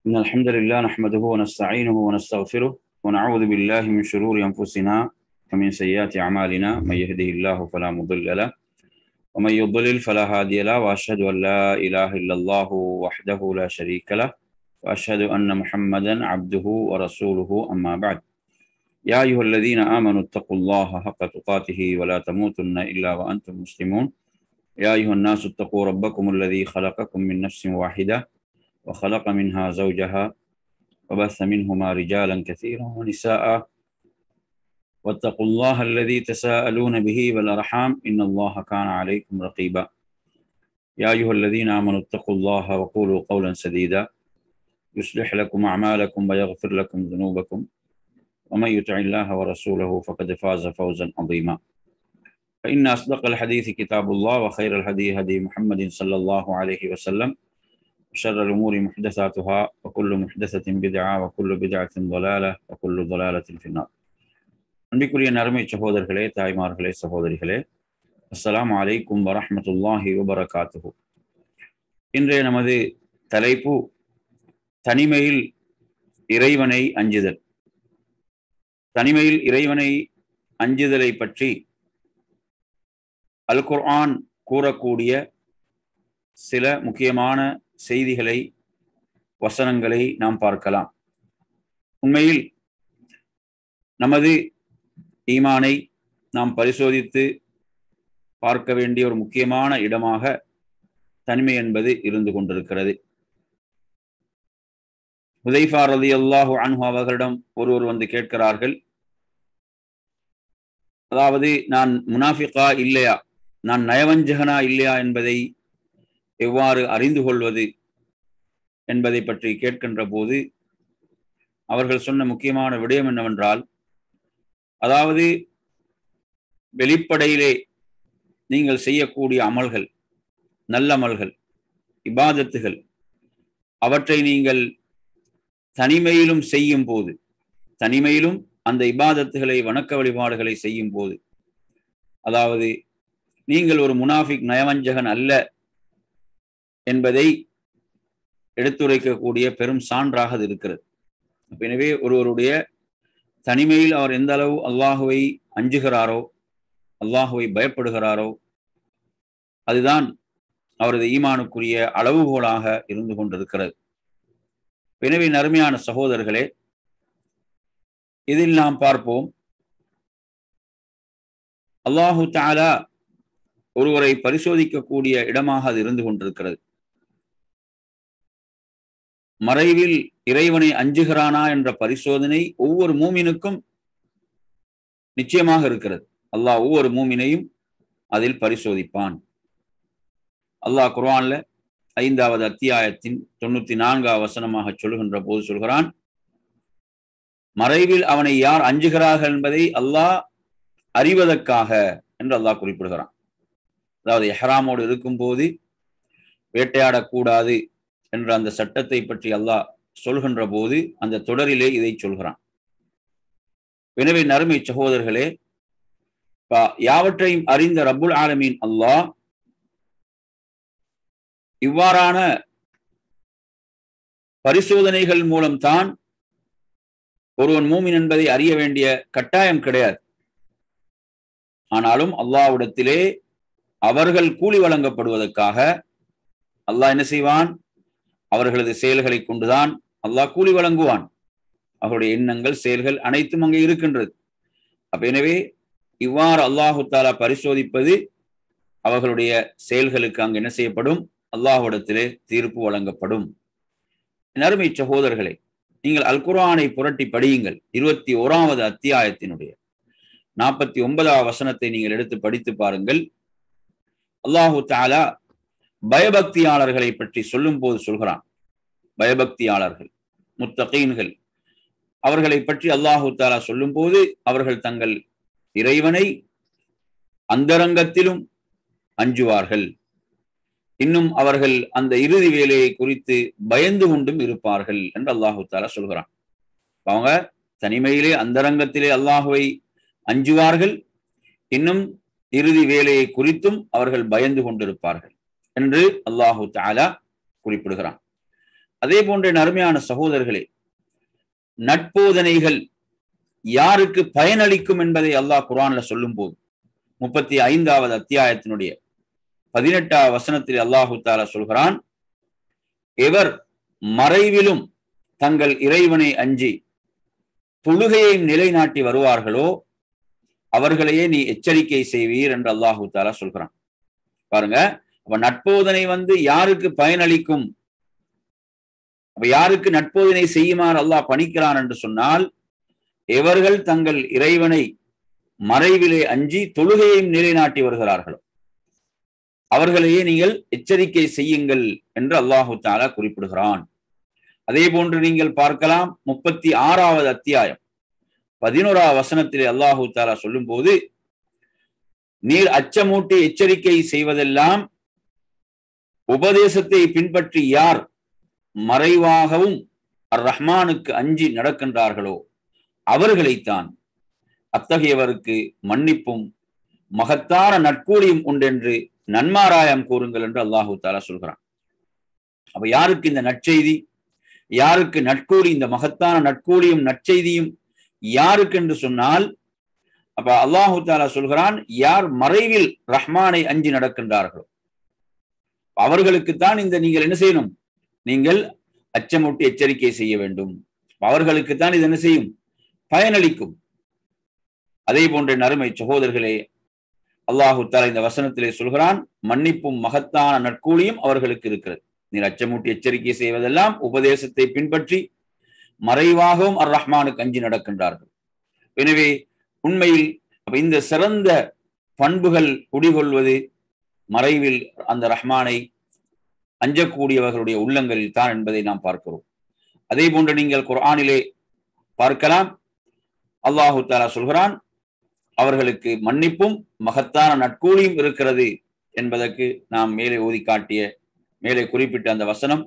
إن الحمد لله نحمده ونستعينه ونستغفره ونعوذ بالله من شرور أنفسنا ومن سيئات أعمالنا من يهده الله فلا مضل له ومن يضلل فلا هادي له وأشهد أن لا إله إلا الله وحده لا شريك له وأشهد أن محمدا عبده ورسوله أما بعد يا أيها الذين آمنوا اتقوا الله حق تقاته ولا تموتن إلا وأنتم مسلمون يا أيها الناس اتقوا ربكم الذي خلقكم من نفس واحدة وخلق منها زوجها وبث منهما رجالا كثيرا ونساء واتقوا الله الذي تساءلون به والأرحام إن الله كان عليكم رقيبا يا أيها الذين آمنوا اتقوا الله وقولوا قولا سديدا يصلح لكم أعمالكم ويغفر لكم ذنوبكم ومن يطع الله ورسوله فقد فاز فوزا عظيما فإن أصدق الحديث كتاب الله وخير الهدي هدي محمد صلى الله عليه وسلم وشر الأمور محدثاتها وكل محدثة بدعة وكل بدعة ضلالة وكل ضلالة في النار அன்பிக்குரிய நறுமை சகோதரர்களே தாய்மார்களே சகோதரிகளே அஸ்ஸலாமு அலைக்கும் வரஹ்மத்துல்லாஹி வபரகாத்துஹு இன்றைய நமது தலைப்பு தனிமையில் இறைவனை அஞ்சுதல் தனிமையில் இறைவனை அஞ்சுதலை பற்றி அல் குர்ஆன் கூறக்கூடிய சில முக்கியமான செய்திகளை வசனங்களை நாம் பார்க்கலாம் உண்மையில் நமது ஈமானை நாம் பரிசோதித்து பார்க்க வேண்டிய ஒரு முக்கியமான இடமாக தனிமை என்பது இருந்து கொண்டிருக்கிறது உதைஃபா ரதி அல்லாஹு அன்ஹு அவர்களிடம் ஒருவர் வந்து கேட்கிறார்கள் அதாவது நான் முனாஃபிகா இல்லையா நான் நயவஞ்சகனா இல்லையா என்பதை எவ்வாறு அறிந்து கொள்வது என்பதை பற்றி கேட்கின்ற போது அவர்கள் சொன்ன முக்கியமான விடயம் என்னவென்றால் அதாவது வெளிப்படையிலே நீங்கள் செய்யக்கூடிய அமல்கள் நல்லமல்கள் இபாதத்துகள் அவற்றை நீங்கள் தனிமையிலும் செய்யும் போது தனிமையிலும் அந்த இபாதத்துகளை வணக்க வழிபாடுகளை செய்யும் போது அதாவது நீங்கள் ஒரு முனாஃபிக் நயவஞ்சகன் அல்ல என்பதை எடுத்துரைக்கக்கூடிய பெரும் சான்றாக அது இருக்கிறது எனவே ஒருவருடைய தனிமையில் அவர் எந்த அளவு அல்லாஹுவை அஞ்சுகிறாரோ அல்லாஹுவை பயப்படுகிறாரோ அதுதான் அவரது ஈமானுக்குரிய அளவுகோலாக இருந்து கொண்டிருக்கிறது எனவே நறுமையான சகோதரர்களே இதில் நாம் பார்ப்போம் அல்லாஹு தாலா ஒருவரை பரிசோதிக்கக்கூடிய இடமாக அது இருந்து கொண்டிருக்கிறது மறைவில் இறைவனை அஞ்சுகிறானா என்ற பரிசோதனை ஒவ்வொரு மூமினுக்கும் நிச்சயமாக இருக்கிறது அல்லாஹ் ஒவ்வொரு மூமினையும் அதில் பரிசோதிப்பான் அல்லாஹ் குர்ஆன்ல ஐந்தாவது அத்தியாயத்தின் தொண்ணூத்தி நான்காவது வசனமாக சொல்லுகின்ற போது சொல்கிறான் மறைவில் அவனை யார் அஞ்சுகிறார்கள் என்பதை அல்லாஹ் அறிவதற்காக என்று அல்லாஹ் குறிப்பிடுகிறான் அதாவது எஹ்ராமோடு இருக்கும் போது வேட்டையாடக்கூடாது என்ற அந்த சட்டத்தை பற்றி அல்லாஹ் சொல்கின்ற போது அந்த தொடரிலே இதை சொல்கிறான் எனவே நறுமை சகோதரர்களே யாவற்றையும் அறிந்த ரப்புல் ஆலமீன் அல்லாஹ் இவ்வாறான பரிசோதனைகள் மூலம்தான் ஒருவன் மூமின் என்பதை அறிய வேண்டிய கட்டாயம் கிடையாது ஆனாலும் அல்லாவிடத்திலே அவர்கள் கூலி வழங்கப்படுவதற்காக அல்லாஹ் என்ன செய்வான் அவர்களது செயல்களை கொண்டுதான் அல்லாஹ் கூலி வழங்குவான் அவருடைய எண்ணங்கள் செயல்கள் அனைத்தும் அங்கே இருக்கின்றது அப்ப எனவே இவ்வாறு அல்லாஹு தாலா பரிசோதிப்பது அவர்களுடைய செயல்களுக்கு அங்கு என்ன செய்யப்படும் அல்லாஹுடத்திலே தீர்ப்பு வழங்கப்படும் அருமை சகோதரர்களே நீங்கள் அல் குரானை புரட்டி படியுங்கள் இருபத்தி ஓராவது அத்தியாயத்தினுடைய நாற்பத்தி ஒன்பதாவது வசனத்தை நீங்கள் எடுத்து படித்து பாருங்கள் அல்லாஹு தாலா பயபக்தியாளர்களை பற்றி சொல்லும் போது சொல்கிறான் பயபக்தியாளர்கள் முத்தகீன்கள் அவர்களை பற்றி அல்லாஹு தாலா சொல்லும் போது அவர்கள் தங்கள் இறைவனை அந்தரங்கத்திலும் அஞ்சுவார்கள் இன்னும் அவர்கள் அந்த இறுதி வேலையை குறித்து பயந்து கொண்டும் இருப்பார்கள் என்று அல்லாஹு தாலா சொல்கிறான் அவங்க தனிமையிலே அந்தரங்கத்திலே அல்லாஹுவை அஞ்சுவார்கள் இன்னும் இறுதி வேலையை குறித்தும் அவர்கள் பயந்து கொண்டிருப்பார்கள் என்று அல்லாஹு தாலா குறிப்பிடுகிறான் அதே போன்ற நறுமையான சகோதரர்களே நட்போதனைகள் யாருக்கு பயனளிக்கும் என்பதை அல்லாஹ் குரான்ல சொல்லும் போது முப்பத்தி ஐந்தாவது அத்தியாயத்தினுடைய பதினெட்டாவது வசனத்தில் அல்லாஹு தாலா சொல்கிறான் எவர் மறைவிலும் தங்கள் இறைவனை அஞ்சி தொழுகையை நிலைநாட்டி வருவார்களோ அவர்களையே நீ எச்சரிக்கை செய்வீர் என்று அல்லாஹு தாலா சொல்கிறான் பாருங்க அப்ப நட்போதனை வந்து யாருக்கு பயனளிக்கும் அப்ப யாருக்கு நட்போதனை செய்யுமாறு அல்லாஹ் பணிக்கிறான் என்று சொன்னால் எவர்கள் தங்கள் இறைவனை மறைவிலே அஞ்சி தொழுகையையும் நிலைநாட்டி வருகிறார்களோ அவர்களையே நீங்கள் எச்சரிக்கை செய்யுங்கள் என்று அல்லாஹு தாலா குறிப்பிடுகிறான் அதே போன்று நீங்கள் பார்க்கலாம் முப்பத்தி ஆறாவது அத்தியாயம் பதினோராவது வசனத்திலே அல்லாஹு தாலா சொல்லும் போது நீர் அச்சமூட்டி எச்சரிக்கை செய்வதெல்லாம் உபதேசத்தை பின்பற்றி யார் மறைவாகவும் அர் ரஹ்மானுக்கு அஞ்சி நடக்கின்றார்களோ அவர்களைத்தான் அத்தகையவருக்கு மன்னிப்பும் மகத்தான நட்கூலியும் உண்டென்று நன்மாராயம் கூறுங்கள் என்று அல்லாஹு தாலா சொல்கிறான் அப்ப யாருக்கு இந்த நற்செய்தி யாருக்கு நட்கூலி இந்த மகத்தான நட்கூலியும் நற்செய்தியும் யாருக்கு என்று சொன்னால் அப்ப அல்லாஹு தாலா சொல்கிறான் யார் மறைவில் ரஹ்மானை அஞ்சி நடக்கின்றார்களோ அவர்களுக்குத்தான் இந்த நீங்கள் என்ன செய்யணும் நீங்கள் அச்சமூட்டி எச்சரிக்கை செய்ய வேண்டும் அவர்களுக்குத்தான் இது என்ன செய்யும் பயனளிக்கும் அதே போன்ற நறுமை சகோதரர்களே அல்லாஹு தாலா இந்த வசனத்திலே சொல்கிறான் மன்னிப்பும் மகத்தான நற்கூலியும் அவர்களுக்கு இருக்கிறது நீர் அச்சமூட்டி எச்சரிக்கை செய்வதெல்லாம் உபதேசத்தை பின்பற்றி மறைவாகவும் அர் ரஹ்மானுக்கு அஞ்சி நடக்கின்றார்கள் எனவே உண்மையில் இந்த சிறந்த பண்புகள் குடிகொள்வது மறைவில் அந்த ரஹ்மானை அஞ்சக்கூடியவர்களுடைய உள்ளங்களில் தான் என்பதை நாம் பார்க்கிறோம் அதே போன்று நீங்கள் குர்ஆனிலே பார்க்கலாம் அல்லாஹு தாலா சொல்கிறான் அவர்களுக்கு மன்னிப்பும் மகத்தான நட்கூலியும் இருக்கிறது என்பதற்கு நாம் மேலே ஓதி காட்டிய மேலே குறிப்பிட்ட அந்த வசனம்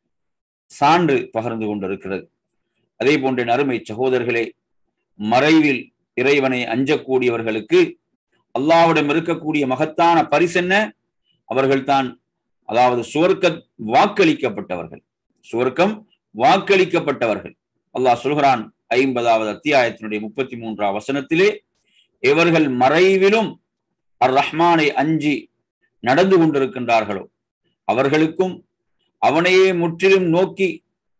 சான்று பகிர்ந்து கொண்டிருக்கிறது அதே போன்ற நறுமை சகோதரர்களே மறைவில் இறைவனை அஞ்சக்கூடியவர்களுக்கு அல்லாவிடம் இருக்கக்கூடிய மகத்தான பரிசென்ன அவர்கள்தான் அதாவது சுவர்க்க வாக்களிக்கப்பட்டவர்கள் சுவர்க்கம் வாக்களிக்கப்பட்டவர்கள் அல்லாஹ் சொல்கிறான் ஐம்பதாவது அத்தியாயத்தினுடைய முப்பத்தி மூன்றாம் வசனத்திலே இவர்கள் மறைவிலும் அர் ரஹ்மானை அஞ்சி நடந்து கொண்டிருக்கின்றார்களோ அவர்களுக்கும் அவனையே முற்றிலும் நோக்கி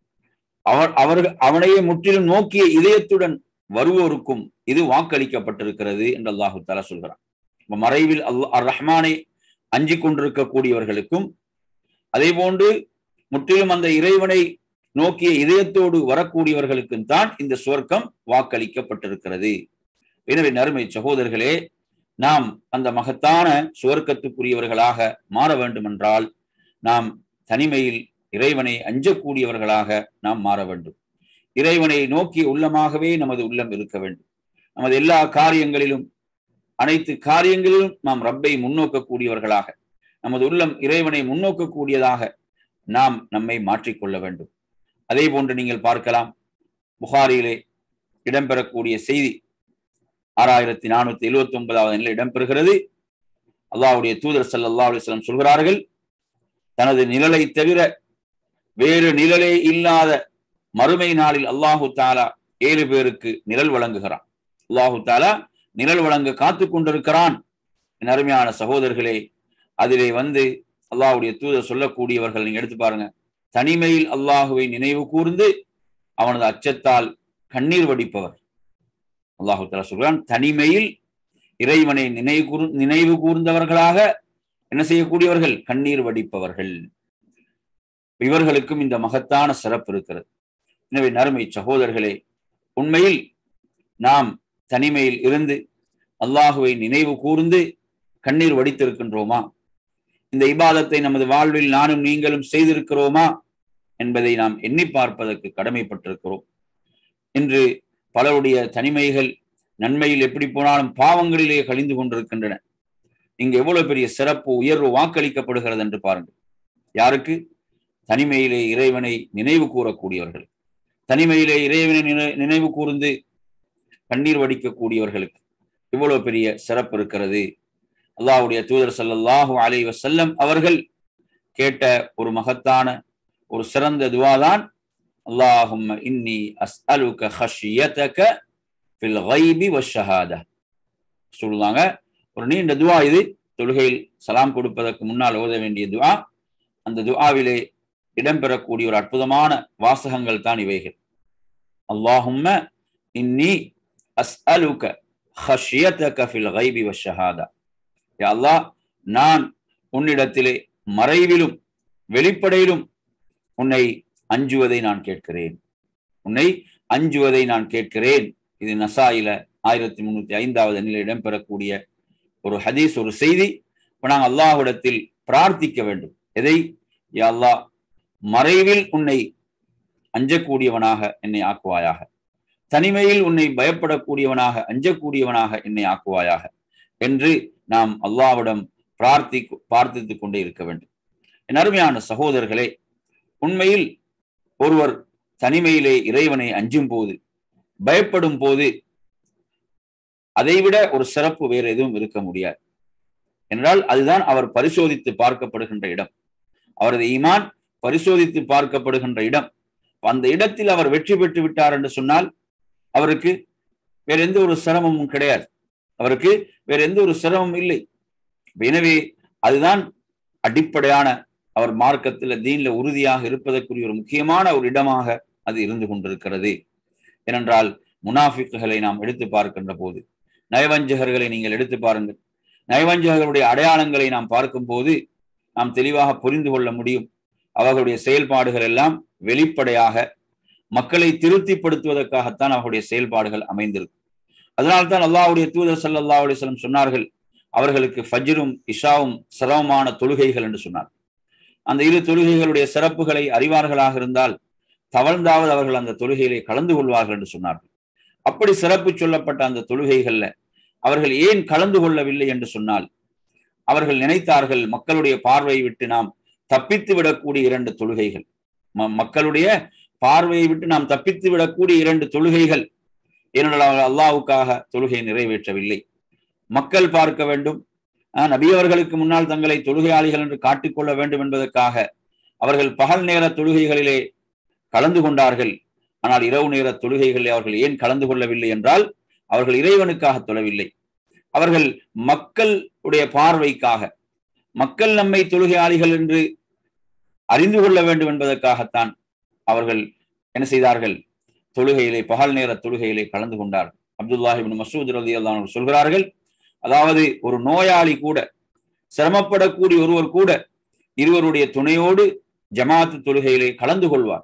அவர் அவர்கள் அவனையே முற்றிலும் நோக்கிய இதயத்துடன் வருவோருக்கும் இது வாக்களிக்கப்பட்டிருக்கிறது என்று அல்லாஹு தாலா சொல்கிறான் மறைவில் அல்லாஹ் அர் ரஹ்மானை அஞ்சி கொண்டிருக்கக்கூடியவர்களுக்கும் அதே போன்று முற்றிலும் அந்த இறைவனை நோக்கிய இதயத்தோடு வரக்கூடியவர்களுக்கும் தான் இந்த சுவர்க்கம் வாக்களிக்கப்பட்டிருக்கிறது எனவே நறுமை சகோதரர்களே நாம் அந்த மகத்தான சுவர்க்கத்துக்குரியவர்களாக மாற வேண்டுமென்றால் நாம் தனிமையில் இறைவனை அஞ்சக்கூடியவர்களாக நாம் மாற வேண்டும் இறைவனை நோக்கிய உள்ளமாகவே நமது உள்ளம் இருக்க வேண்டும் நமது எல்லா காரியங்களிலும் அனைத்து காரியங்களிலும் நாம் ரப்பை முன்னோக்கக்கூடியவர்களாக நமது உள்ளம் இறைவனை முன்னோக்கக்கூடியதாக நாம் நம்மை மாற்றிக்கொள்ள வேண்டும் அதே போன்று நீங்கள் பார்க்கலாம் புகாரியிலே இடம்பெறக்கூடிய செய்தி ஆறாயிரத்தி நானூத்தி எழுவத்தி ஒன்பதாவது நிலை இடம்பெறுகிறது அல்லாவுடைய தூதர் சல்லா அலிஸ்லாம் சொல்கிறார்கள் தனது நிழலை தவிர வேறு நிழலே இல்லாத மறுமை நாளில் அல்லாஹு தாலா ஏழு பேருக்கு நிழல் வழங்குகிறான் அல்லாஹு தாலா நிழல் வழங்க காத்து கொண்டிருக்கிறான் என் அருமையான சகோதரர்களே அதிலே வந்து அல்லாஹுடைய தூதர் சொல்லக்கூடியவர்கள் நீங்க எடுத்து பாருங்க தனிமையில் அல்லாஹுவை நினைவு கூர்ந்து அவனது அச்சத்தால் கண்ணீர் வடிப்பவர் அல்லாஹு தாலா சொல்கிறான் தனிமையில் இறைவனை நினைவு கூர் நினைவு கூர்ந்தவர்களாக என்ன செய்யக்கூடியவர்கள் கண்ணீர் வடிப்பவர்கள் இவர்களுக்கும் இந்த மகத்தான சிறப்பு இருக்கிறது எனவே நறுமை சகோதரர்களே உண்மையில் நாம் தனிமையில் இருந்து அல்லாஹுவை நினைவு கூர்ந்து கண்ணீர் வடித்திருக்கின்றோமா இந்த இபாதத்தை நமது வாழ்வில் நானும் நீங்களும் செய்திருக்கிறோமா என்பதை நாம் எண்ணி பார்ப்பதற்கு கடமைப்பட்டிருக்கிறோம் இன்று பலருடைய தனிமைகள் நன்மையில் எப்படி போனாலும் பாவங்களிலே கழிந்து கொண்டிருக்கின்றன இங்கு எவ்வளவு பெரிய சிறப்பு உயர்வு வாக்களிக்கப்படுகிறது என்று பாருங்கள் யாருக்கு தனிமையிலே இறைவனை நினைவு கூறக்கூடியவர்கள் தனிமையிலே இறைவனை நினைவு கூர்ந்து கண்ணீர் வடிக்கக்கூடியவர்களுக்கு இவ்வளவு பெரிய சிறப்பு இருக்கிறது அல்லாஹுடைய தூதர் சல்லாஹூ அலை வசல்லம் அவர்கள் கேட்ட ஒரு மகத்தான ஒரு சிறந்த துவா தான் அல்லாஹும்ம இன்னி அஸ்அலுக ஹஷியதக ஃபில் கைபி வஷஹாதா சொல்லுவாங்க ஒரு நீண்ட துவா இது தொழுகையில் சலாம் கொடுப்பதற்கு முன்னால் ஓத வேண்டிய துவா அந்த துவாவிலே இடம்பெறக்கூடிய ஒரு அற்புதமான வாசகங்கள் தான் இவைகள் அல்லாஹும்ம இன்னி அஸ்அலுக ஹஷியதக ஃபில் கைபி வஷஹாதா யா அல்லாஹ் நான் உன்னிடத்திலே மறைவிலும் வெளிப்படையிலும் உன்னை அஞ்சுவதை நான் கேட்கிறேன் உன்னை அஞ்சுவதை நான் கேட்கிறேன் இது நசாயில ஆயிரத்தி முன்னூத்தி ஐந்தாவது எண்ணில் இடம்பெறக்கூடிய ஒரு ஹதீஸ் ஒரு செய்தி இப்ப நாங்கள் அல்லாஹ்விடத்தில் பிரார்த்திக்க வேண்டும் எதை யா அல்லாஹ் மறைவில் உன்னை அஞ்சக்கூடியவனாக என்னை ஆக்குவாயாக தனிமையில் உன்னை பயப்படக்கூடியவனாக அஞ்சக்கூடியவனாக என்னை ஆக்குவாயாக என்று நாம் அல்லாவிடம் பிரார்த்தி பிரார்த்தித்துக் கொண்டே இருக்க வேண்டும் என் அருமையான சகோதரர்களே உண்மையில் ஒருவர் தனிமையிலே இறைவனை அஞ்சும் போது பயப்படும் போது அதைவிட ஒரு சிறப்பு வேறு எதுவும் இருக்க முடியாது என்றால் அதுதான் அவர் பரிசோதித்து பார்க்கப்படுகின்ற இடம் அவரது ஈமான் பரிசோதித்து பார்க்கப்படுகின்ற இடம் அந்த இடத்தில் அவர் வெற்றி பெற்று விட்டார் என்று சொன்னால் அவருக்கு வேற எந்த ஒரு சிரமமும் கிடையாது அவருக்கு வேற எந்த ஒரு சிரமமும் இல்லை எனவே அதுதான் அடிப்படையான அவர் மார்க்கத்தில் தீன்ல உறுதியாக இருப்பதற்குரிய ஒரு முக்கியமான ஒரு இடமாக அது இருந்து கொண்டிருக்கிறது ஏனென்றால் முனாஃபிக்குகளை நாம் எடுத்து பார்க்கின்ற போது நயவஞ்சகர்களை நீங்கள் எடுத்து பாருங்கள் நயவஞ்சகர்களுடைய அடையாளங்களை நாம் பார்க்கும் போது நாம் தெளிவாக புரிந்து கொள்ள முடியும் அவர்களுடைய செயல்பாடுகள் எல்லாம் வெளிப்படையாக மக்களை திருப்திப்படுத்துவதற்காகத்தான் அவர்களுடைய செயல்பாடுகள் அமைந்திருக்கும் அதனால்தான் அல்லாவுடைய தூதர் சல்லா அலிஸ்லம் சொன்னார்கள் அவர்களுக்கு ஃபஜ்ரும் இஷாவும் சிரமமான தொழுகைகள் என்று சொன்னார் அந்த இரு தொழுகைகளுடைய சிறப்புகளை அறிவார்களாக இருந்தால் தவழ்ந்தாவது அவர்கள் அந்த தொழுகையிலே கலந்து கொள்வார்கள் என்று சொன்னார்கள் அப்படி சிறப்பு சொல்லப்பட்ட அந்த தொழுகைகள்ல அவர்கள் ஏன் கலந்து கொள்ளவில்லை என்று சொன்னால் அவர்கள் நினைத்தார்கள் மக்களுடைய பார்வையை விட்டு நாம் தப்பித்து விடக்கூடிய இரண்டு தொழுகைகள் மக்களுடைய பார்வையை விட்டு நாம் தப்பித்து விடக்கூடிய இரண்டு தொழுகைகள் ஏனென்றால் அவர்கள் அல்லாவுக்காக தொழுகை நிறைவேற்றவில்லை மக்கள் பார்க்க வேண்டும் நபி அவர்களுக்கு முன்னால் தங்களை தொழுகையாளிகள் என்று காட்டிக்கொள்ள வேண்டும் என்பதற்காக அவர்கள் பகல் நேர தொழுகைகளிலே கலந்து கொண்டார்கள் ஆனால் இரவு நேர தொழுகைகளில் அவர்கள் ஏன் கலந்து கொள்ளவில்லை என்றால் அவர்கள் இறைவனுக்காக தொழவில்லை அவர்கள் மக்களுடைய பார்வைக்காக மக்கள் நம்மை தொழுகையாளிகள் என்று அறிந்து கொள்ள வேண்டும் என்பதற்காகத்தான் அவர்கள் என்ன செய்தார்கள் தொழுகையிலே பகல் நேர தொழுகையிலே கலந்து கொண்டார்கள் அப்துல்லாஹிபின் மசூத் ரதி அல்லான் சொல்கிறார்கள் அதாவது ஒரு நோயாளி கூட சிரமப்படக்கூடிய ஒருவர் கூட இருவருடைய துணையோடு ஜமாத்து தொழுகையிலே கலந்து கொள்வார்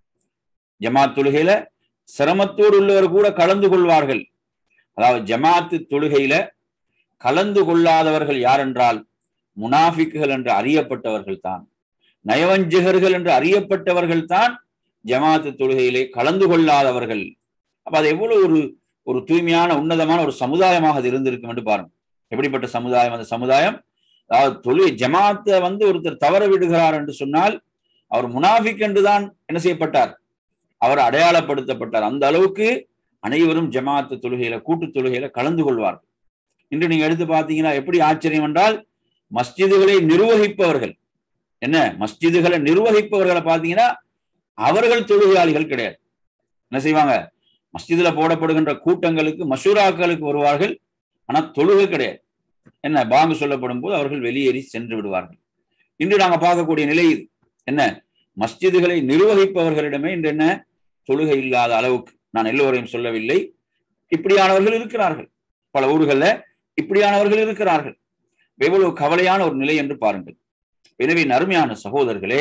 ஜமாத் தொழுகையில சிரமத்தோடு உள்ளவர் கூட கலந்து கொள்வார்கள் அதாவது ஜமாத்து தொழுகையில கலந்து கொள்ளாதவர்கள் யார் என்றால் முனாஃபிக்குகள் என்று அறியப்பட்டவர்கள் தான் நயவஞ்சகர்கள் என்று அறியப்பட்டவர்கள் தான் ஜமாத்து தொழுகையிலே கலந்து கொள்ளாதவர்கள் அப்ப அது எவ்வளவு ஒரு ஒரு தூய்மையான உன்னதமான ஒரு சமுதாயமாக அது இருந்திருக்கும் என்று பாருங்க எப்படிப்பட்ட சமுதாயம் அந்த சமுதாயம் அதாவது தொழில் ஜமாத்தை வந்து ஒருத்தர் தவற விடுகிறார் என்று சொன்னால் அவர் முனாஃபிக் என்றுதான் என்ன செய்யப்பட்டார் அவர் அடையாளப்படுத்தப்பட்டார் அந்த அளவுக்கு அனைவரும் ஜமாத்து தொழுகையில கூட்டு தொழுகையில கலந்து கொள்வார்கள் இன்று நீங்க எடுத்து பார்த்தீங்கன்னா எப்படி ஆச்சரியம் என்றால் மஸ்ஜிதுகளை நிர்வகிப்பவர்கள் என்ன மஸ்ஜிதுகளை நிர்வகிப்பவர்களை பார்த்தீங்கன்னா அவர்கள் தொழுகையாளிகள் கிடையாது என்ன செய்வாங்க மஸ்ஜிதுல போடப்படுகின்ற கூட்டங்களுக்கு மசூராக்களுக்கு வருவார்கள் ஆனா தொழுகை கிடையாது என்ன பாங்கு சொல்லப்படும் போது அவர்கள் வெளியேறி சென்று விடுவார்கள் இன்று நாங்க பார்க்கக்கூடிய நிலை இது என்ன மஸ்ஜிதுகளை நிர்வகிப்பவர்களிடமே இன்று என்ன தொழுகை இல்லாத அளவுக்கு நான் எல்லோரையும் சொல்லவில்லை இப்படியானவர்கள் இருக்கிறார்கள் பல ஊர்களில் இப்படியானவர்கள் இருக்கிறார்கள் எவ்வளவு கவலையான ஒரு நிலை என்று பாருங்கள் எனவே நறுமையான சகோதரர்களே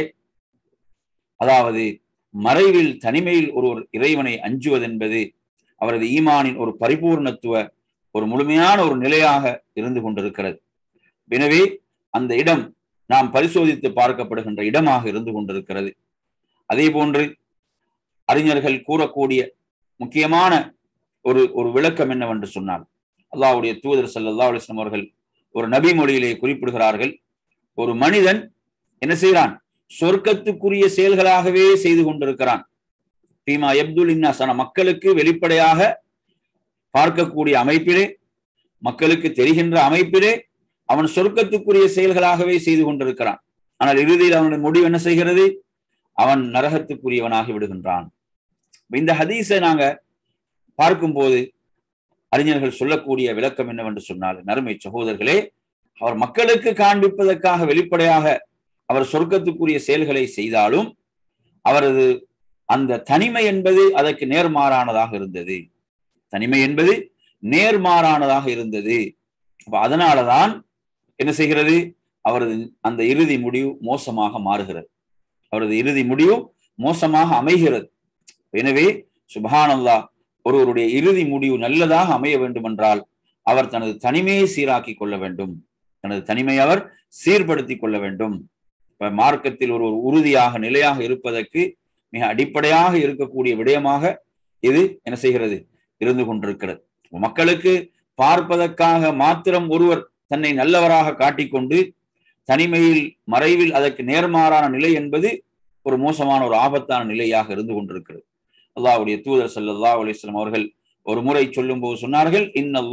அதாவது மறைவில் தனிமையில் ஒருவர் இறைவனை அஞ்சுவதென்பது அவரது ஈமானின் ஒரு பரிபூர்ணத்துவ ஒரு முழுமையான ஒரு நிலையாக இருந்து கொண்டிருக்கிறது எனவே அந்த இடம் நாம் பரிசோதித்து பார்க்கப்படுகின்ற இடமாக இருந்து கொண்டிருக்கிறது அதே போன்று அறிஞர்கள் கூறக்கூடிய முக்கியமான ஒரு ஒரு விளக்கம் என்னவென்று சொன்னால் அல்லாவுடைய தூதர் சல்லா அலிஸ்லாம் அவர்கள் ஒரு நபி மொழியிலே குறிப்பிடுகிறார்கள் ஒரு மனிதன் என்ன செய்கிறான் சொர்க்கத்துக்குரிய செயல்களாகவே செய்து கொண்டிருக்கிறான் பீமா எப்துல் இன்னாசன மக்களுக்கு வெளிப்படையாக பார்க்கக்கூடிய அமைப்பிலே மக்களுக்கு தெரிகின்ற அமைப்பிலே அவன் சொர்க்கத்துக்குரிய செயல்களாகவே செய்து கொண்டிருக்கிறான் ஆனால் இறுதியில் அவனுடைய முடிவு என்ன செய்கிறது அவன் நரகத்துக்குரியவனாகி விடுகின்றான் இந்த ஹதீஸை நாங்க பார்க்கும்போது அறிஞர்கள் சொல்லக்கூடிய விளக்கம் என்னவென்று சொன்னால் நறுமை சகோதரர்களே அவர் மக்களுக்கு காண்பிப்பதற்காக வெளிப்படையாக அவர் சொர்க்கத்துக்குரிய செயல்களை செய்தாலும் அவரது அந்த தனிமை என்பது அதற்கு நேர்மாறானதாக இருந்தது தனிமை என்பது நேர்மாறானதாக இருந்தது அப்ப அதனாலதான் என்ன செய்கிறது அவரது அந்த இறுதி முடிவு மோசமாக மாறுகிறது அவரது இறுதி முடிவு மோசமாக அமைகிறது எனவே சுபஹானல்லா ஒருவருடைய இறுதி முடிவு நல்லதாக அமைய வேண்டும் என்றால் அவர் தனது தனிமையை சீராக்கி கொள்ள வேண்டும் தனது தனிமை அவர் சீர்படுத்திக் கொள்ள வேண்டும் இப்ப மார்க்கத்தில் ஒரு உறுதியாக நிலையாக இருப்பதற்கு மிக அடிப்படையாக இருக்கக்கூடிய விடயமாக இது என்ன செய்கிறது இருந்து கொண்டிருக்கிறது மக்களுக்கு பார்ப்பதற்காக மாத்திரம் ஒருவர் தன்னை நல்லவராக காட்டிக்கொண்டு தனிமையில் மறைவில் அதற்கு நேர்மாறான நிலை என்பது ஒரு மோசமான ஒரு ஆபத்தான நிலையாக இருந்து கொண்டிருக்கிறது அல்லாவுடைய தூதர் சல்லா அலிஸ்லாம் அவர்கள் ஒரு முறை சொல்லும் போது சொன்னார்கள்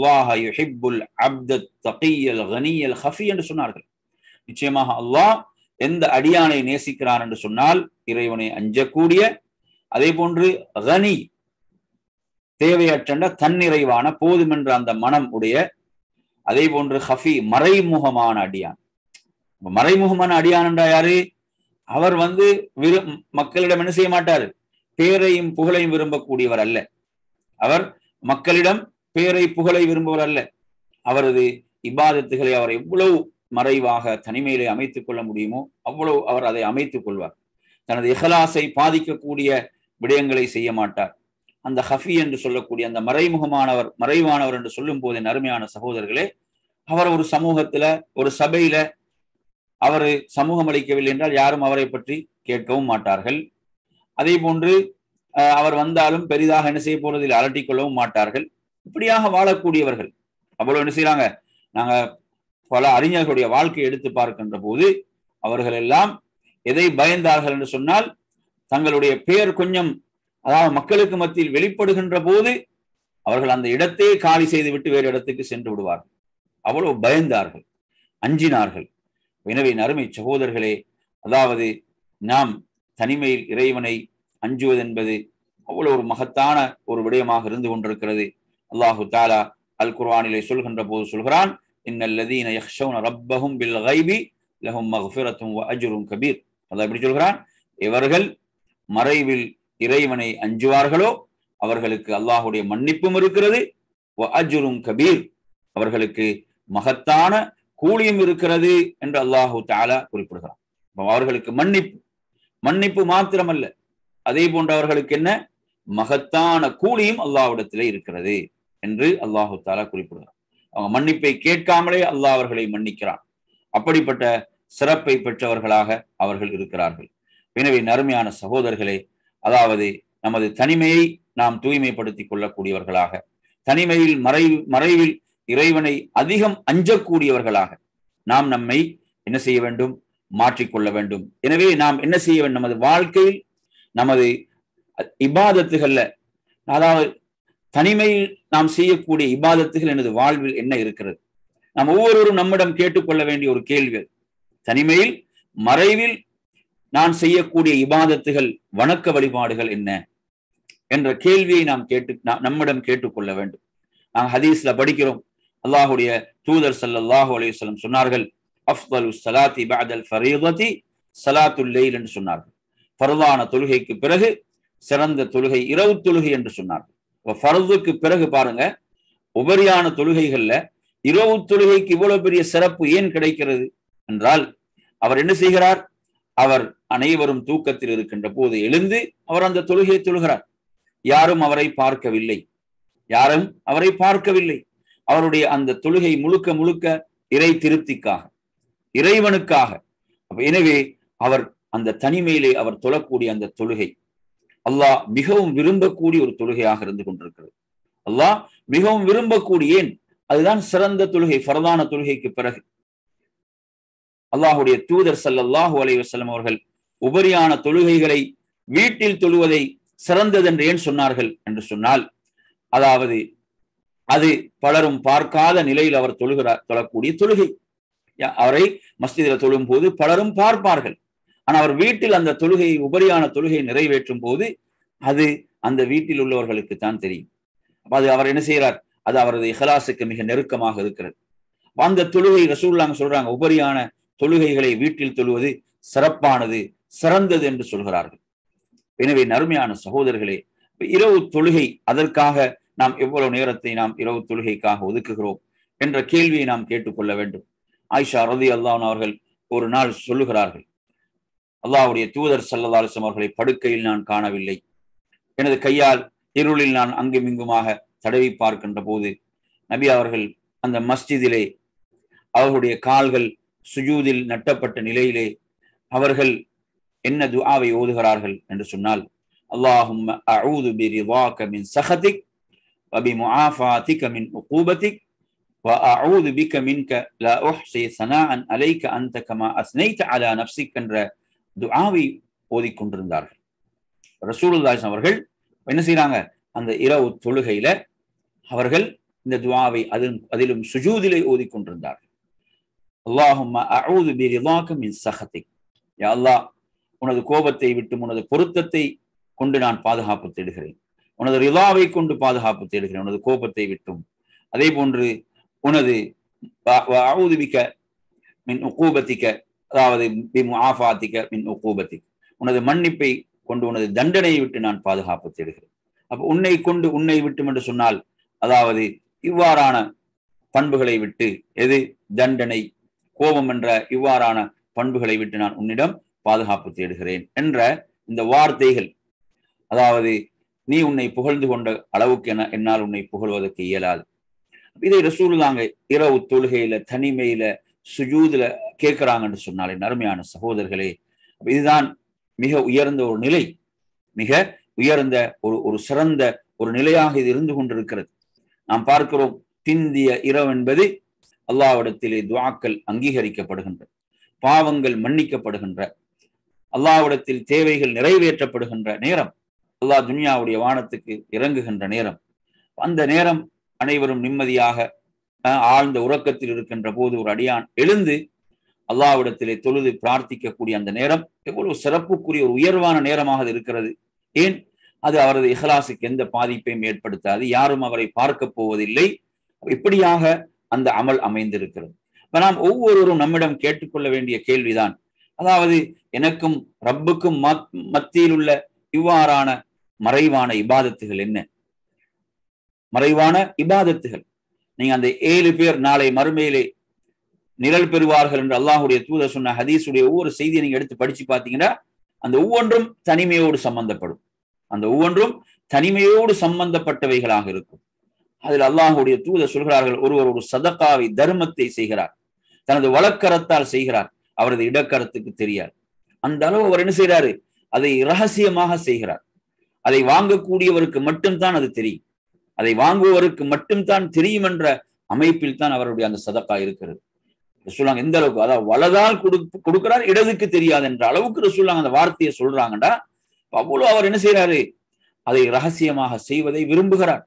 என்று சொன்னார்கள் நிச்சயமாக அல்லாஹ் எந்த அடியானை நேசிக்கிறான் என்று சொன்னால் இறைவனை அஞ்சக்கூடிய அதே போன்று கனி தேவையற்ற தன்னிறைவான போதுமென்ற அந்த மனம் உடைய அதே போன்று ஹஃபி மறைமுகமான அடியான் மறைமுகமான அடியான் என்றா யாரு அவர் வந்து விரு மக்களிடம் என்ன செய்ய மாட்டாரு பேரையும் புகழையும் விரும்பக்கூடியவர் அல்ல அவர் மக்களிடம் பேரை புகழை விரும்புவர் அல்ல அவரது இபாதத்துகளை அவர் எவ்வளவு மறைவாக தனிமையிலே அமைத்துக் கொள்ள முடியுமோ அவ்வளவு அவர் அதை அமைத்துக் கொள்வார் தனது இஹலாசை பாதிக்கக்கூடிய விடயங்களை செய்ய மாட்டார் அந்த ஹஃபி என்று சொல்லக்கூடிய அந்த மறைமுகமானவர் மறைவானவர் என்று சொல்லும் போது அருமையான சகோதரர்களே அவர் ஒரு சமூகத்துல ஒரு சபையில அவர் சமூகம் அளிக்கவில்லை என்றால் யாரும் அவரை பற்றி கேட்கவும் மாட்டார்கள் அதே போன்று அவர் வந்தாலும் பெரிதாக என்ன செய்ய போறதில் அலட்டிக் கொள்ளவும் மாட்டார்கள் இப்படியாக வாழக்கூடியவர்கள் அவ்வளவு என்ன செய்யறாங்க நாங்க பல அறிஞர்களுடைய வாழ்க்கையை எடுத்து பார்க்கின்ற போது அவர்கள் எல்லாம் எதை பயந்தார்கள் என்று சொன்னால் தங்களுடைய பெயர் கொஞ்சம் அதாவது மக்களுக்கு மத்தியில் வெளிப்படுகின்ற போது அவர்கள் அந்த இடத்தையே காலி செய்து விட்டு வேறு இடத்துக்கு சென்று விடுவார்கள் அவ்வளவு பயந்தார்கள் அஞ்சினார்கள் எனவே நறுமை சகோதரர்களே அதாவது நாம் தனிமையில் இறைவனை அஞ்சுவதென்பது அவ்வளவு ஒரு மகத்தான ஒரு விடயமாக இருந்து கொண்டிருக்கிறது அல்லாஹு தாலா அல் குர்ஆனிலே சொல்கின்ற போது சொல்கிறான் இன்னல்லதீன யஹ்ஷவுன ரப்பஹும் பில் கைபி லஹும் மக்ஃபிரத்தும் வ அஜ்ரும் கபீர் அல்லாஹ் எப்படி சொல்கிறான் இவர்கள் மறைவில் இறைவனை அஞ்சுவார்களோ அவர்களுக்கு அல்லாஹுடைய மன்னிப்பும் இருக்கிறது வ அஜ்ரும் கபீர் அவர்களுக்கு மகத்தான கூலியும் இருக்கிறது என்று அல்லாஹு தாலா குறிப்பிடுகிறான் அவர்களுக்கு மன்னிப்பு மன்னிப்பு மாத்திரமல்ல அதே போன்ற அவர்களுக்கு என்ன மகத்தான கூலியும் அல்லாஹ்விடத்திலே இருக்கிறது என்று அல்லாஹு தாலா குறிப்பிடுகிறான் அவங்க மன்னிப்பை கேட்காமலே அல்லாஹ் அவர்களை மன்னிக்கிறான் அப்படிப்பட்ட சிறப்பை பெற்றவர்களாக அவர்கள் இருக்கிறார்கள் எனவே நறுமையான சகோதரர்களே அதாவது நமது தனிமையை நாம் தூய்மைப்படுத்திக் கொள்ளக்கூடியவர்களாக தனிமையில் மறை மறைவில் இறைவனை அதிகம் அஞ்சக்கூடியவர்களாக நாம் நம்மை என்ன செய்ய வேண்டும் மாற்றிக்கொள்ள வேண்டும் எனவே நாம் என்ன செய்ய வேண்டும் நமது வாழ்க்கையில் நமது இபாதத்துகள்ல அதாவது தனிமையில் நாம் செய்யக்கூடிய இபாதத்துகள் எனது வாழ்வில் என்ன இருக்கிறது நாம் ஒவ்வொருவரும் நம்மிடம் கேட்டுக்கொள்ள வேண்டிய ஒரு கேள்வி தனிமையில் மறைவில் நான் செய்யக்கூடிய இபாதத்துகள் வணக்க வழிபாடுகள் என்ன என்ற கேள்வியை நாம் கேட்டு நம்மிடம் கேட்டுக்கொள்ள வேண்டும் நாங்கள் ஹதீஸ்ல படிக்கிறோம் அல்லாஹுடைய தூதர் சல்லாஹூ அலையுஸ்லம் சொன்னார்கள் அஃப்தலு சலாத்தி பஅதல் ஃபரீததி சலாத்துல் லைல் என்று சொன்னார்கள் ஃபர்தான தொழுகைக்கு பிறகு சிறந்த தொழுகை இரவு தொழுகை என்று சொன்னார்கள் ஃபர்துக்கு பிறகு பாருங்க உபரியான தொழுகைகள்ல இரவு தொழுகைக்கு இவ்வளவு பெரிய சிறப்பு ஏன் கிடைக்கிறது என்றால் அவர் என்ன செய்கிறார் அவர் அனைவரும் தூக்கத்தில் இருக்கின்ற போது எழுந்து அவர் அந்த தொழுகையை தொழுகிறார் யாரும் அவரை பார்க்கவில்லை யாரும் அவரை பார்க்கவில்லை அவருடைய அந்த தொழுகை முழுக்க முழுக்க இறை திருப்திக்காக இறைவனுக்காக எனவே அவர் அந்த தனிமையிலே அவர் தொழக்கூடிய அந்த தொழுகை அல்லாஹ் மிகவும் விரும்பக்கூடிய ஒரு தொழுகையாக இருந்து கொண்டிருக்கிறது அல்லாஹ் மிகவும் விரும்பக்கூடிய ஏன் அதுதான் சிறந்த தொழுகை ஃபரதான தொழுகைக்கு பிறகு அல்லாஹுடைய தூதர் சல்லல்லாஹு அலை வசல்லம் அவர்கள் உபரியான தொழுகைகளை வீட்டில் தொழுவதை சிறந்தது என்று ஏன் சொன்னார்கள் என்று சொன்னால் அதாவது அது பலரும் பார்க்காத நிலையில் அவர் தொழுகிறார் தொழக்கூடிய தொழுகை அவரை மஸ்ஜிதில் தொழும் போது பலரும் பார்ப்பார்கள் ஆனா அவர் வீட்டில் அந்த தொழுகையை உபரியான தொழுகையை நிறைவேற்றும் போது அது அந்த வீட்டில் உள்ளவர்களுக்கு தான் தெரியும் அப்ப அது அவர் என்ன செய்யறார் அது அவரது இஹலாசுக்கு மிக நெருக்கமாக இருக்கிறது அந்த தொழுகை ரசூல்லாங்க சொல்றாங்க உபரியான தொழுகைகளை வீட்டில் தொழுவது சிறப்பானது சிறந்தது என்று சொல்கிறார்கள் எனவே நறுமையான சகோதரர்களே இரவு தொழுகை அதற்காக நாம் எவ்வளவு நேரத்தை நாம் இரவு தொழுகைக்காக ஒதுக்குகிறோம் என்ற கேள்வியை நாம் கேட்டுக்கொள்ள வேண்டும் ஆயிஷா ரதி அல்லான் அவர்கள் ஒரு நாள் சொல்லுகிறார்கள் அல்லாவுடைய தூதர் சல்லதாலிசம் அவர்களை படுக்கையில் நான் காணவில்லை எனது கையால் இருளில் நான் அங்குமிங்குமாக தடவி பார்க்கின்ற போது நபி அவர்கள் அந்த மஸ்ஜிதிலே அவர்களுடைய கால்கள் சுஜூதில் நட்டப்பட்ட நிலையிலே அவர்கள் என்ன துஆவை ஓதுகிறார்கள் என்று சொன்னால் அல்லாஹும் அஊது பிரிவாக மின் சஹதிக் وبمعافاتك من عقوبتك وأعوذ بك منك لا أحصي ثناء عليك أنت كما أثنيت على نفسك என்ற துஆவை ஓதிக்கொண்டிருந்தார்கள் ரசூலுல்லாஹி அவர்கள் என்ன செய்றாங்க அந்த இரவு தொழுகையில அவர்கள் இந்த துஆவை அதிலும் அதிலும் சுஜூதிலே ஓதிக்கொண்டிருந்தார்கள் அல்லாஹும்ம அஊது பிரிதாக்க மின் சஹதிக் யா அல்லாஹ் உனது கோபத்தை விட்டு உனது பொருத்தத்தை கொண்டு நான் பாதுகாப்பு தேடுகிறேன் உனது ரிதாவை கொண்டு பாதுகாப்பு தேடுகிறேன் உனது கோபத்தை விட்டும் அதே போன்று உனது அவுதுபிக்க மின் உக்கூபத்திக்க அதாவது ஆஃபாத்திக்க மின் உக்கூபத்திக் உனது மன்னிப்பை கொண்டு உனது தண்டனையை விட்டு நான் பாதுகாப்பு தேடுகிறேன் அப்ப உன்னை கொண்டு உன்னை விட்டும் என்று சொன்னால் அதாவது இவ்வாறான பண்புகளை விட்டு எது தண்டனை கோபம் என்ற இவ்வாறான பண்புகளை விட்டு நான் உன்னிடம் பாதுகாப்பு தேடுகிறேன் என்ற இந்த வார்த்தைகள் அதாவது நீ உன்னை புகழ்ந்து கொண்ட அளவுக்கு என என்னால் உன்னை புகழ்வதற்கு இயலாது இதை ரசூலுதாங்க இரவு தொழுகையில தனிமையில சுஜூதுல கேட்கிறாங்கன்னு சொன்னாலே நறுமையான சகோதரர்களே இதுதான் மிக உயர்ந்த ஒரு நிலை மிக உயர்ந்த ஒரு ஒரு சிறந்த ஒரு நிலையாக இது இருந்து கொண்டிருக்கிறது நாம் பார்க்கிறோம் பிந்திய இரவு என்பது அல்லாவிடத்திலே துவாக்கள் அங்கீகரிக்கப்படுகின்ற பாவங்கள் மன்னிக்கப்படுகின்ற அல்லாவிடத்தில் தேவைகள் நிறைவேற்றப்படுகின்ற நேரம் அல்லாஹ் துனியாவுடைய வானத்துக்கு இறங்குகின்ற நேரம் அந்த நேரம் அனைவரும் நிம்மதியாக ஆழ்ந்த உறக்கத்தில் இருக்கின்ற போது ஒரு அடியான் எழுந்து அல்லாவிடத்திலே தொழுது பிரார்த்திக்கக்கூடிய அந்த நேரம் எவ்வளவு சிறப்புக்குரிய ஒரு உயர்வான நேரமாக இருக்கிறது ஏன் அது அவரது இஹலாசுக்கு எந்த பாதிப்பையும் ஏற்படுத்தாது யாரும் அவரை பார்க்க போவதில்லை இப்படியாக அந்த அமல் அமைந்திருக்கிறது இப்ப நாம் ஒவ்வொருவரும் நம்மிடம் கேட்டுக்கொள்ள வேண்டிய கேள்விதான் அதாவது எனக்கும் ரப்புக்கும் மத்தியில் உள்ள இவ்வாறான மறைவான இபாதத்துகள் என்ன மறைவான இபாதத்துகள் நீங்க அந்த ஏழு பேர் நாளை மறுமையிலே நிழல் பெறுவார்கள் என்று அல்லாஹுடைய தூதர் சொன்ன ஹதீஸுடைய ஒவ்வொரு செய்தியை நீங்க எடுத்து படிச்சு பார்த்தீங்கன்னா அந்த ஒவ்வொன்றும் தனிமையோடு சம்பந்தப்படும் அந்த ஒவ்வொன்றும் தனிமையோடு சம்பந்தப்பட்டவைகளாக இருக்கும் அதில் அல்லாஹுடைய தூதர் சொல்கிறார்கள் ஒருவர் ஒரு சதக்காவை தர்மத்தை செய்கிறார் தனது வழக்கரத்தால் செய்கிறார் அவரது இடக்கரத்துக்கு தெரியாது அந்த அளவு அவர் என்ன செய்யறாரு அதை ரகசியமாக செய்கிறார் அதை வாங்கக்கூடியவருக்கு மட்டும்தான் அது தெரியும் அதை வாங்குவவருக்கு மட்டும்தான் தெரியும் என்ற அமைப்பில் தான் அவருடைய அந்த சதக்கா இருக்கிறது ரசூலாங்க எந்த அளவுக்கு அதாவது வலதால் கொடு கொடுக்கிறார் இடதுக்கு தெரியாது என்ற அளவுக்கு ரசூலாங்க அந்த வார்த்தையை சொல்றாங்கடா அவ்வளவு அவர் என்ன செய்யறாரு அதை ரகசியமாக செய்வதை விரும்புகிறார்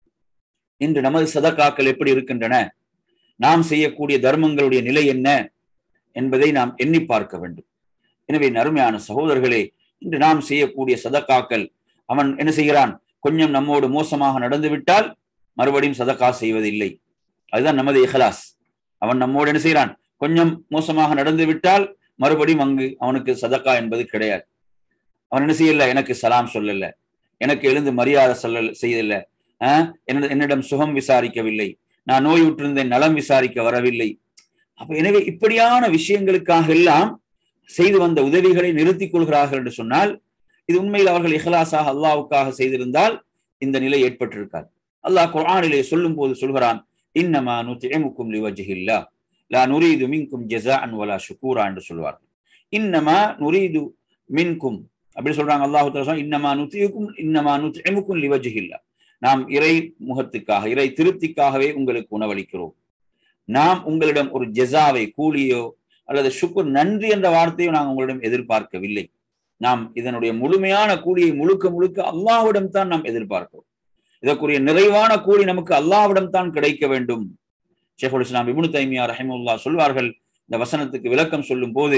இன்று நமது சதக்காக்கள் எப்படி இருக்கின்றன நாம் செய்யக்கூடிய தர்மங்களுடைய நிலை என்ன என்பதை நாம் எண்ணி பார்க்க வேண்டும் எனவே நறுமையான சகோதரர்களே இன்று நாம் செய்யக்கூடிய சதக்காக்கள் அவன் என்ன செய்கிறான் கொஞ்சம் நம்மோடு மோசமாக நடந்து விட்டால் மறுபடியும் சதக்கா செய்வதில்லை அதுதான் நமது இஹலாஸ் அவன் நம்மோடு என்ன செய்கிறான் கொஞ்சம் மோசமாக நடந்து விட்டால் மறுபடியும் அங்கு அவனுக்கு சதக்கா என்பது கிடையாது அவன் என்ன செய்யல எனக்கு சலாம் சொல்லல எனக்கு எழுந்து மரியாதை சொல்ல செய்யல என்னிடம் சுகம் விசாரிக்கவில்லை நான் நோய் விட்டிருந்தேன் நலம் விசாரிக்க வரவில்லை அப்ப எனவே இப்படியான விஷயங்களுக்காக எல்லாம் செய்து வந்த உதவிகளை நிறுத்திக் கொள்கிறார்கள் என்று சொன்னால் இது உண்மையில் அவர்கள் இஹலாசாக அல்லாவுக்காக செய்திருந்தால் இந்த நிலை ஏற்பட்டிருக்காது அல்லாஹ் குரானிலே சொல்லும் போது சொல்கிறான் இன்னமா நுத்திமுக்கும் லிவஜிஹில்லா லா நுரீது மின்கும் ஜெசா அன் வலா ஷுக்கூரா என்று சொல்வார்கள் இன்னமா நுரீது மின்கும் அப்படி சொல்றாங்க அல்லாஹு இன்னமா நுத்தியுக்கும் இன்னமா நுத்திமுக்கும் லிவஜிஹில்லா நாம் இறை முகத்துக்காக இறை திருப்திக்காகவே உங்களுக்கு உணவளிக்கிறோம் நாம் உங்களிடம் ஒரு ஜெசாவை கூலியோ அல்லது சுக்குர் நன்றி என்ற வார்த்தையோ நாங்கள் உங்களிடம் எதிர்பார்க்கவில்லை நாம் இதனுடைய முழுமையான கூலியை முழுக்க முழுக்க அல்லாவிடம் தான் நாம் எதிர்பார்க்கிறோம் இதற்குரிய நிறைவான கூலி நமக்கு அல்லாவிடம் தான் கிடைக்க வேண்டும் ஷேகுல் இஸ்லாம் இபுனு தைமியா ரஹிமுல்லா சொல்வார்கள் இந்த வசனத்துக்கு விளக்கம் சொல்லும் போது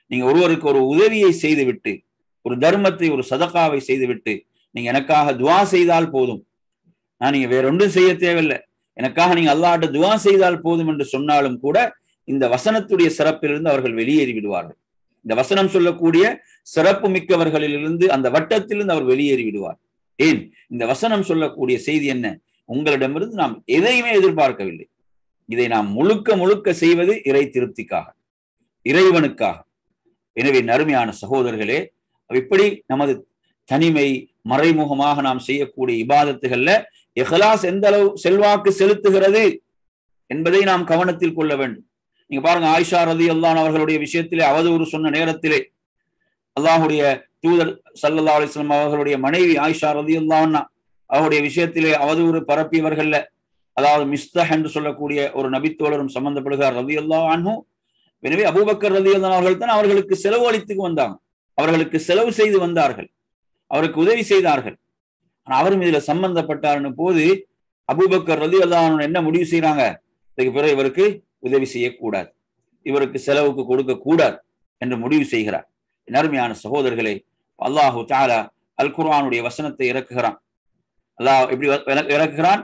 நீங்க ஒருவருக்கு ஒரு உதவியை செய்துவிட்டு ஒரு தர்மத்தை ஒரு சதகாவை செய்துவிட்டு நீங்க எனக்காக துவா செய்தால் போதும் நான் நீங்க வேற ஒன்றும் செய்ய தேவையில்லை எனக்காக நீங்க அல்லாட்ட துவா செய்தால் போதும் என்று சொன்னாலும் கூட இந்த வசனத்துடைய சிறப்பிலிருந்து அவர்கள் வெளியேறி விடுவார்கள் இந்த வசனம் சொல்லக்கூடிய சிறப்பு மிக்கவர்களிலிருந்து அந்த வட்டத்திலிருந்து அவர் வெளியேறி விடுவார் ஏன் இந்த வசனம் சொல்லக்கூடிய செய்தி என்ன உங்களிடமிருந்து நாம் எதையுமே எதிர்பார்க்கவில்லை இதை நாம் முழுக்க முழுக்க செய்வது இறை திருப்திக்காக இறைவனுக்காக எனவே நறுமையான சகோதரர்களே இப்படி நமது தனிமை மறைமுகமாக நாம் செய்யக்கூடிய இபாதத்துகள்ல எஹலாஸ் எந்த அளவு செல்வாக்கு செலுத்துகிறது என்பதை நாம் கவனத்தில் கொள்ள வேண்டும் நீங்க பாருங்க ஆயிஷா ரதி அல்லான் அவர்களுடைய விஷயத்திலே அவதூறு சொன்ன நேரத்திலே அல்லாஹுடைய தூதர் சல்லல்லா அலிஸ்லாம் அவர்களுடைய மனைவி ஆயிஷா ரதி அல்லான்னா அவருடைய விஷயத்திலே அவதூறு பரப்பியவர்கள்ல அதாவது மிஸ்தஹ் என்று சொல்லக்கூடிய ஒரு நபித்தோழரும் சம்பந்தப்படுகிறார் ரதி அல்லா அன்ஹும் எனவே அபூபக்கர் ரதி அல்லா அவர்கள் தான் அவர்களுக்கு செலவு அளித்துக்கு வந்தாங்க அவர்களுக்கு செலவு செய்து வந்தார்கள் அவருக்கு உதவி செய்தார்கள் அவரும் இதுல சம்பந்தப்பட்டார்னு போது அபூபக்கர் ரதி அல்லா என்ன முடிவு செய்யறாங்க இதுக்கு பிறகு இவருக்கு உதவி செய்யக்கூடாது இவருக்கு செலவுக்கு கொடுக்க கூடாது என்று முடிவு செய்கிறார் நறுமையான சகோதரர்களே அல்லாஹு தாலா அல் குர்ஆனுடைய வசனத்தை இறக்குகிறான் அல்லாஹ் எப்படி இறக்குகிறான்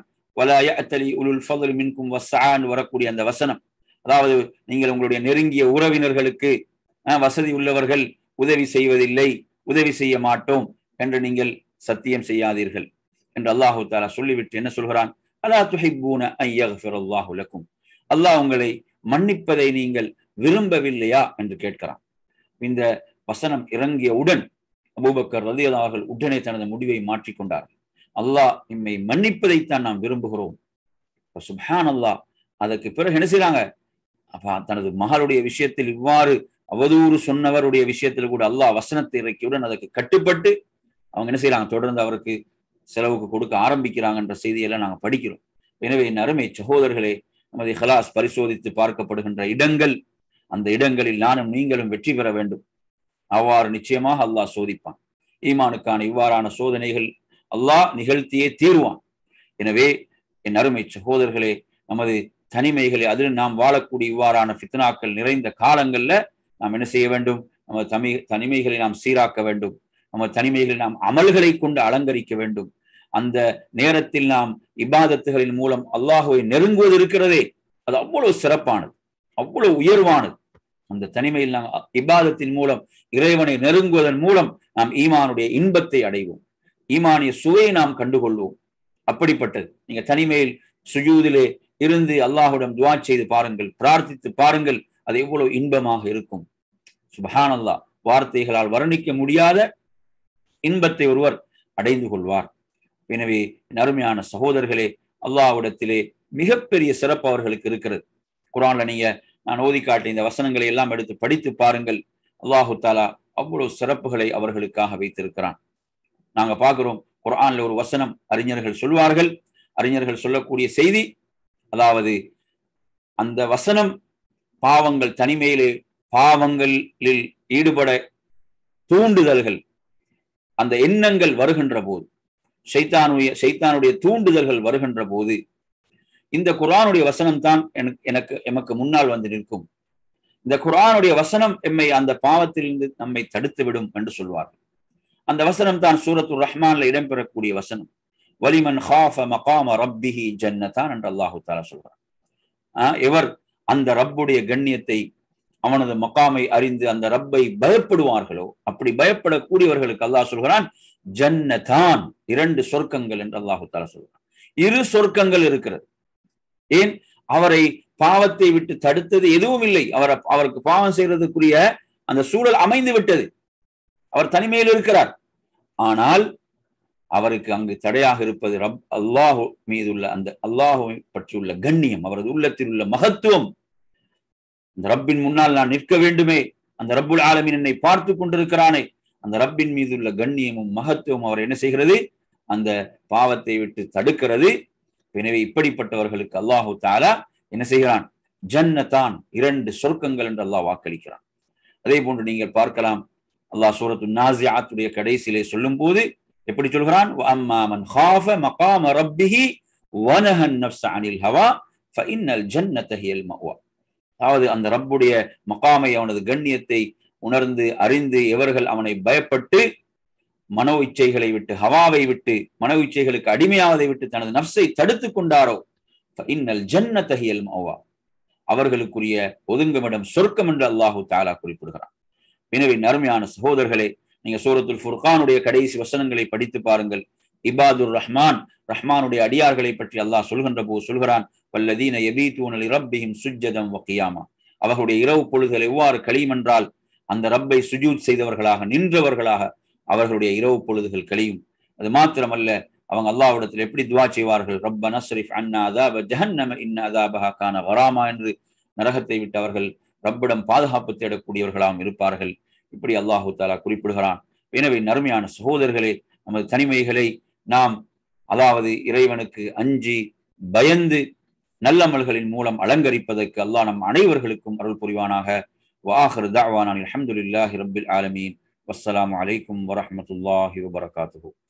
மின்கும் வரக்கூடிய அந்த வசனம் அதாவது நீங்கள் உங்களுடைய நெருங்கிய உறவினர்களுக்கு வசதி உள்ளவர்கள் உதவி செய்வதில்லை உதவி செய்ய மாட்டோம் என்று நீங்கள் சத்தியம் செய்யாதீர்கள் என்று அல்லாஹு தாலா சொல்லிவிட்டு என்ன சொல்கிறான் அலா துஹிப்பூன ஐயஃபிரல்லாஹு லக்கும் அல்லாஹ் உங்களை மன்னிப்பதை நீங்கள் விரும்பவில்லையா என்று கேட்கிறான் இந்த வசனம் இறங்கியவுடன் அபூபக்கர் ரதி அவர்கள் உடனே தனது முடிவை மாற்றிக்கொண்டார்கள் அல்லாஹ் இம்மை மன்னிப்பதைத்தான் நாம் விரும்புகிறோம் சுப்ஹான் அல்லாஹ் அதற்கு பிறகு என்ன செய்யறாங்க அப்ப தனது மகளுடைய விஷயத்தில் இவ்வாறு அவதூறு சொன்னவருடைய விஷயத்தில் கூட அல்லாஹ் வசனத்தை இறக்கியுடன் அதற்கு கட்டுப்பட்டு அவங்க என்ன செய்யறாங்க தொடர்ந்து அவருக்கு செலவுக்கு கொடுக்க ஆரம்பிக்கிறாங்கன்ற செய்தியெல்லாம் நாங்கள் படிக்கிறோம் எனவே என் அருமை சகோதரர்களே நமது ஹலாஸ் பரிசோதித்து பார்க்கப்படுகின்ற இடங்கள் அந்த இடங்களில் நானும் நீங்களும் வெற்றி பெற வேண்டும் அவ்வாறு நிச்சயமாக அல்லாஹ் சோதிப்பான் ஈமானுக்கான இவ்வாறான சோதனைகள் அல்லாஹ் நிகழ்த்தியே தீர்வான் எனவே என் அருமை சகோதரர்களே நமது தனிமைகளை அதில் நாம் வாழக்கூடிய இவ்வாறான ஃபித்னாக்கள் நிறைந்த காலங்கள்ல நாம் என்ன செய்ய வேண்டும் நம்ம தமி தனிமைகளை நாம் சீராக்க வேண்டும் நம்ம தனிமைகளை நாம் அமல்களை கொண்டு அலங்கரிக்க வேண்டும் அந்த நேரத்தில் நாம் இபாதத்துகளின் மூலம் அல்லாஹுவை நெருங்குவது இருக்கிறதே அது அவ்வளவு சிறப்பானது அவ்வளவு உயர்வானது அந்த தனிமையில் நாம் இபாதத்தின் மூலம் இறைவனை நெருங்குவதன் மூலம் நாம் ஈமானுடைய இன்பத்தை அடைவோம் ஈமானிய சுவையை நாம் கண்டுகொள்வோம் அப்படிப்பட்டது நீங்க தனிமையில் சுஜூதிலே இருந்து அல்லாஹுடன் துவா செய்து பாருங்கள் பிரார்த்தித்து பாருங்கள் அது எவ்வளவு இன்பமாக இருக்கும் சுபஹான் அல்லா வார்த்தைகளால் வர்ணிக்க முடியாத இன்பத்தை ஒருவர் அடைந்து கொள்வார் எனவே அருமையான சகோதரர்களே அல்லாஹ்விடத்திலே மிகப்பெரிய சிறப்பு அவர்களுக்கு இருக்கிறது குரான்ல நீங்க நான் ஓதி காட்டிய இந்த வசனங்களை எல்லாம் எடுத்து படித்து பாருங்கள் அல்லாஹு தாலா அவ்வளவு சிறப்புகளை அவர்களுக்காக வைத்திருக்கிறான் நாங்க பார்க்கிறோம் குரான்ல ஒரு வசனம் அறிஞர்கள் சொல்வார்கள் அறிஞர்கள் சொல்லக்கூடிய செய்தி அதாவது அந்த வசனம் பாவங்கள் தனிமையிலே பாவங்களில் ஈடுபட தூண்டுதல்கள் அந்த எண்ணங்கள் வருகின்ற போது சைத்தானுடைய சைத்தானுடைய தூண்டுதல்கள் வருகின்ற போது இந்த குரானுடைய வசனம் தான் எனக்கு எனக்கு எமக்கு முன்னால் வந்து நிற்கும் இந்த குரானுடைய வசனம் எம்மை அந்த பாவத்திலிருந்து நம்மை தடுத்து விடும் என்று சொல்வார்கள் அந்த வசனம் தான் சூரத்து ரஹ்மான்ல இடம்பெறக்கூடிய வசனம் வலிமன் ஹாஃப மகாம ரப்பிஹி ஜன்னதான் என்று அல்லாஹு தாலா சொல்றான் ஆஹ் எவர் அந்த ரப்புடைய கண்ணியத்தை அவனது மக்காமை அறிந்து அந்த ரப்பை பயப்படுவார்களோ அப்படி பயப்படக்கூடியவர்களுக்கு அல்லாஹ் சொல்கிறான் ஜன்னதான் இரண்டு சொர்க்கங்கள் என்று அல்லாஹு தாலா சொல்கிறான் இரு சொர்க்கங்கள் இருக்கிறது ஏன் அவரை பாவத்தை விட்டு தடுத்தது எதுவும் இல்லை அவர் அவருக்கு பாவம் செய்யறதுக்குரிய அந்த சூழல் அமைந்து விட்டது அவர் தனிமையில் இருக்கிறார் ஆனால் அவருக்கு அங்கு தடையாக இருப்பது ரப் அல்லாஹு மீது உள்ள அந்த அல்லாஹுவை பற்றியுள்ள கண்ணியம் அவரது உள்ளத்தில் உள்ள மகத்துவம் அந்த ரப்பின் முன்னால் நான் நிற்க வேண்டுமே அந்த ரப்புல் ஆலமின் என்னை பார்த்து கொண்டிருக்கிறானே அந்த ரப்பின் மீது உள்ள கண்ணியமும் மகத்துவம் அவர் என்ன செய்கிறது அந்த பாவத்தை விட்டு தடுக்கிறது எனவே இப்படிப்பட்டவர்களுக்கு அல்லாஹு தாலா என்ன செய்கிறான் ஜன்னதான் இரண்டு சொர்க்கங்கள் என்று அல்லாஹ் வாக்களிக்கிறான் அதே போன்று நீங்கள் பார்க்கலாம் அல்லாஹ் சூரத்து நாசியாத்துடைய கடைசியிலே சொல்லும் போது எப்படி சொல்கிறான் அம்மாமன் ஹாஃப மகாம ரப்பிஹி வனஹன் நஃப்ஸ அனில் ஹவா ஃபஇன்னல் ஜன்னத ஹியல் மஅவா அதாவது அந்த ரப்புடைய மகாமை அவனது கண்ணியத்தை உணர்ந்து அறிந்து எவர்கள் அவனை பயப்பட்டு மனோ இச்சைகளை விட்டு ஹவாவை விட்டு மனோ இச்சைகளுக்கு அடிமையாவதை விட்டு தனது நப்சை தடுத்து கொண்டாரோ இன்னல் ஜன்ன தகியல் மௌவா அவர்களுக்குரிய ஒதுங்குமிடம் சொர்க்கம் என்று அல்லாஹு தாலா குறிப்பிடுகிறான் எனவே நறுமையான சகோதரர்களே நீங்க சூரத்துல் ஃபுர்கானுடைய கடைசி வசனங்களை படித்து பாருங்கள் இபாதுர் ரஹ்மான் ரஹ்மானுடைய அடியார்களை பற்றி அல்லாஹ் சொல்கின்ற போது சொல்கிறான் வல்லதீன எபீத்தூனலி ரப்பிஹிம் சுஜ்ஜதம் வக்கியாமா அவர்களுடைய இரவு பொழுதுகள் எவ்வாறு கழியும் என்றால் அந்த ரப்பை சுஜூத் செய்தவர்களாக நின்றவர்களாக அவர்களுடைய இரவு பொழுதுகள் கழியும் அது மாத்திரமல்ல அவங்க அல்லாவிடத்தில் எப்படி துவா செய்வார்கள் ரப்ப நஸ்ரிஃப் அண்ணா அதாப ஜஹன்னம இன்ன அதாபஹா கான வராமா என்று நரகத்தை விட்டு அவர்கள் ரப்பிடம் பாதுகாப்பு தேடக்கூடியவர்களாகவும் இருப்பார்கள் இப்படி அல்லாஹு தாலா குறிப்பிடுகிறான் எனவே நறுமையான சகோதரர்களே நமது தனிமைகளை நாம் அதாவது இறைவனுக்கு அஞ்சி பயந்து நல்லமல்களின் மூலம் அலங்கரிப்பதற்கு அல்லாஹ் நம் அனைவர்களுக்கும் அருள் புரிவானாக வாஹர் தாவானான் அலமதுல்லாஹி ரபில் ஆலமீன் வஸ்ஸலாமு அலைக்கும் வரஹமத்துல்லாஹி வபரகாத்துஹூ